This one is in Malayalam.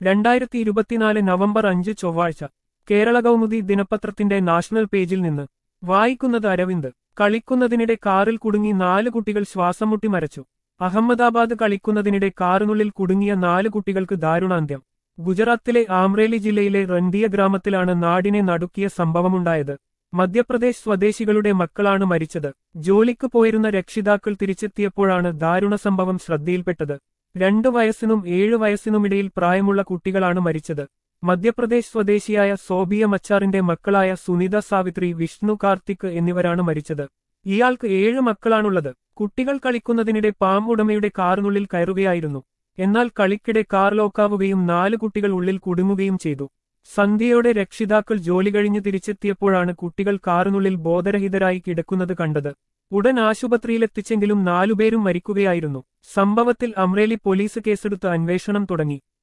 രണ്ടായിരത്തി ഇരുപത്തിനാല് നവംബർ അഞ്ച് ചൊവ്വാഴ്ച കേരള കൗമുദി ദിനപത്രത്തിന്റെ നാഷണൽ പേജിൽ നിന്ന് വായിക്കുന്നത് അരവിന്ദ് കളിക്കുന്നതിനിടെ കാറിൽ കുടുങ്ങി നാല് കുട്ടികൾ ശ്വാസം മുട്ടി മരച്ചു അഹമ്മദാബാദ് കളിക്കുന്നതിനിടെ കാറിനുള്ളിൽ കുടുങ്ങിയ നാല് കുട്ടികൾക്ക് ദാരുണാന്ത്യം ഗുജറാത്തിലെ ആംറേലി ജില്ലയിലെ റണ്ടിയ ഗ്രാമത്തിലാണ് നാടിനെ നടുക്കിയ സംഭവമുണ്ടായത് മധ്യപ്രദേശ് സ്വദേശികളുടെ മക്കളാണ് മരിച്ചത് ജോലിക്ക് പോയിരുന്ന രക്ഷിതാക്കൾ തിരിച്ചെത്തിയപ്പോഴാണ് ദാരുണ സംഭവം ശ്രദ്ധയിൽപ്പെട്ടത് രണ്ടു വയസ്സിനും ഏഴു വയസ്സിനുമിടയിൽ പ്രായമുള്ള കുട്ടികളാണ് മരിച്ചത് മധ്യപ്രദേശ് സ്വദേശിയായ സോബിയ മച്ചാറിന്റെ മക്കളായ സുനിത സാവിത്രി വിഷ്ണു കാർത്തിക് എന്നിവരാണ് മരിച്ചത് ഇയാൾക്ക് ഏഴ് മക്കളാണുള്ളത് കുട്ടികൾ കളിക്കുന്നതിനിടെ പാമ്പുടമയുടെ കാറിനുള്ളിൽ കയറുകയായിരുന്നു എന്നാൽ കളിക്കിടെ കാർ ലോക്കാവുകയും നാല് കുട്ടികൾ ഉള്ളിൽ കുടുങ്ങുകയും ചെയ്തു സന്ധ്യയോടെ രക്ഷിതാക്കൾ ജോലി കഴിഞ്ഞ് തിരിച്ചെത്തിയപ്പോഴാണ് കുട്ടികൾ കാറിനുള്ളിൽ ബോധരഹിതരായി കിടക്കുന്നത് കണ്ടത് ഉടൻ ആശുപത്രിയിലെത്തിച്ചെങ്കിലും നാലുപേരും മരിക്കുകയായിരുന്നു സംഭവത്തിൽ അമ്രേലി പോലീസ് കേസെടുത്ത് അന്വേഷണം തുടങ്ങി